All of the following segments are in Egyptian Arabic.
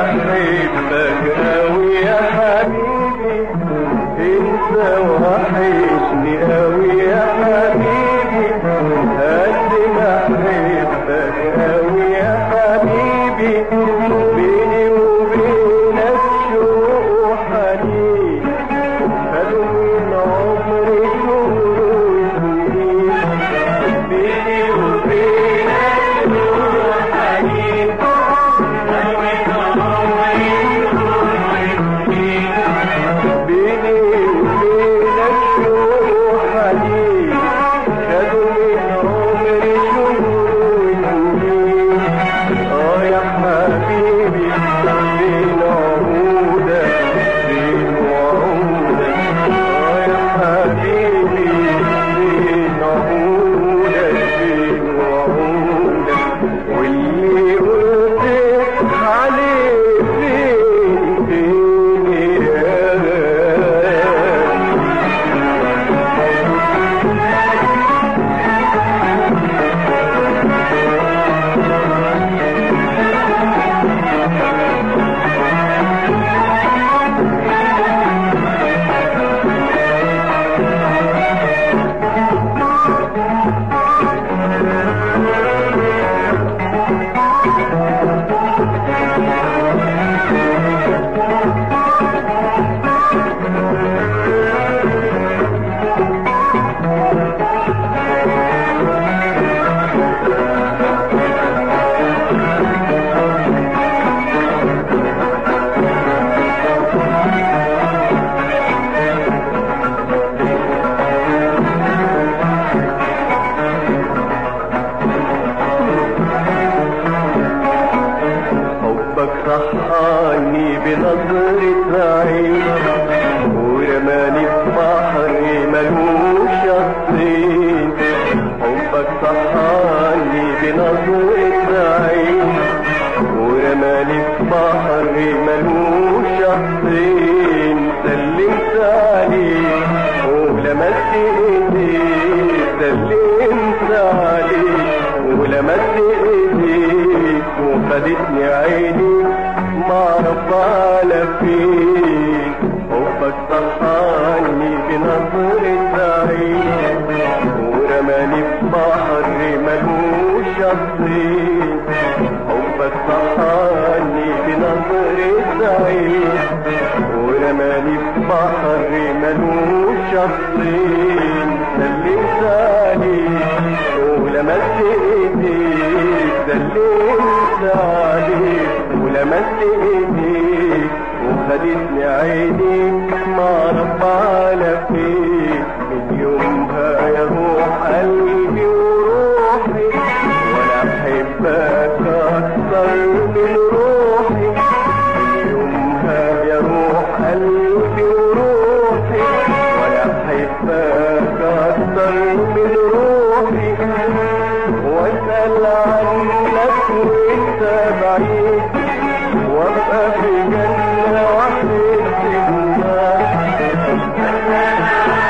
بحبك أوي يا حبيبي انت وحشني أوي يا حبيبي قد ما أحبك أوي يا حبيبي بيني وبينك شوق وحنين خدوا من عمري شهور وسنين بيني وبينك شوق وحنين بيني وبينك شوق حنين خدوا من عمري شهور وسنين اه يا حبيبي فين عهودك فين وعودك اه يا حبيبي فين عهودك فين وعودك واللي قلت عليه فين فين يا غالي حبك صحاني بنظرة عين ورماني في بحر ملوش شطين حبك صحاني بنظرة عين ورماني في بحر ملوش شطين سلمت عليك ولمست ايديك سلمت عليك ولمست ايديك وخدتني عيني ما اعرف على فين حبك صحاني بنظرة عين ورماني في بحر ملوش شطين حبك صحاني بنظرة عين ورماني في بحر ملوش شطين سلمت عليك ولمست ايديك سلمت عليك ولمست ايديك وخدتني عينيك ما اعرف على فين من يومها يا روح قلبي وروحي وانا احبك اكتر من روحي من يومها يا روح قلبي وروحي وانا احبك اكتر من روحي واسال عنك وانت بعيد وابقى في جنه وحدي النار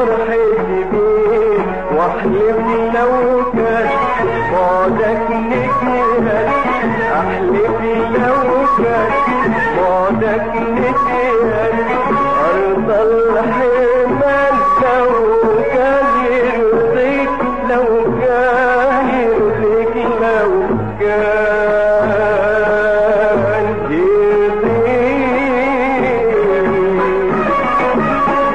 بفرحتي بيك واحلف لو كان بعدك نكهل احلف لو كان بعدك نكهل ارض الحمال لو كان يرضيك لو كان يرضيك لو كان يرضيك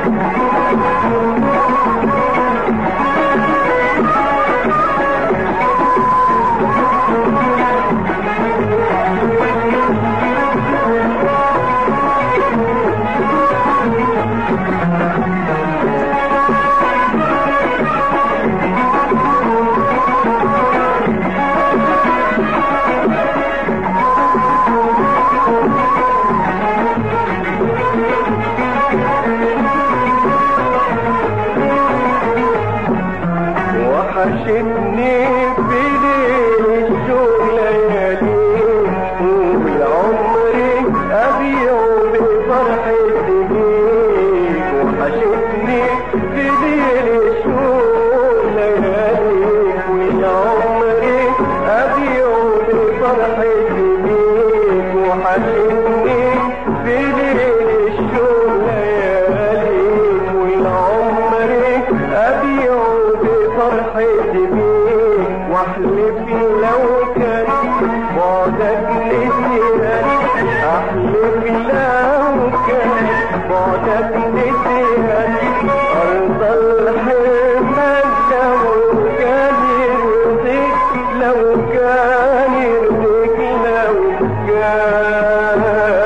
وحشتني بليل الشوق ليالي وعمري أبيع بفرحتي بيك وحشتني بليل الشوق ليالي وعمري أبيع بفرحتي بيك وحشتني بليل الشوق ليالي والعمري أبيع بفرحتي بيك واحلف لو كان بعدك نسيان احلف لو كان بعدك نسيان ارض الحمال لو كان يرضيك لو كان يرضيك لو كان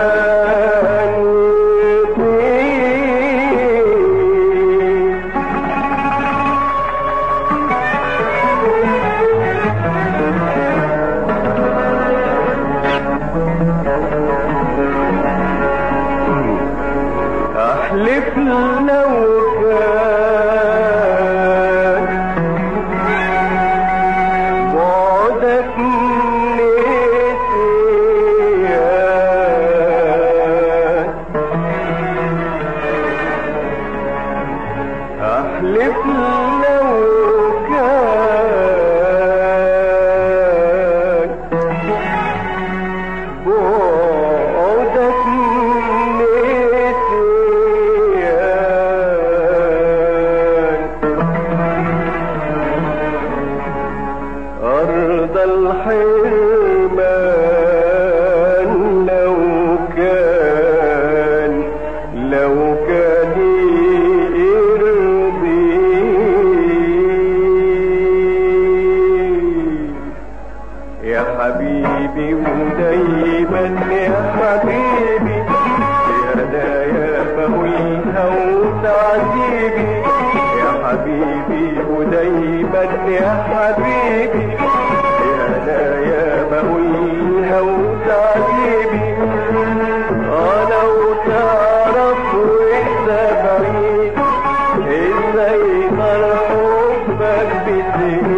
يرضيك احلف لو كان بعدك نسيان احلف لو كان بعدك نسيان أرض الحرمان لو كان لو كان يرضي يا حبيبي ودايما يا حبيبي بهدايا بهويها وتعذيبي يا حبيبي ودايما يا حبيبي بهدايا بهويها وتعذيبي انا وتعرف وانت بعيد ازاي نار حبك بتغيب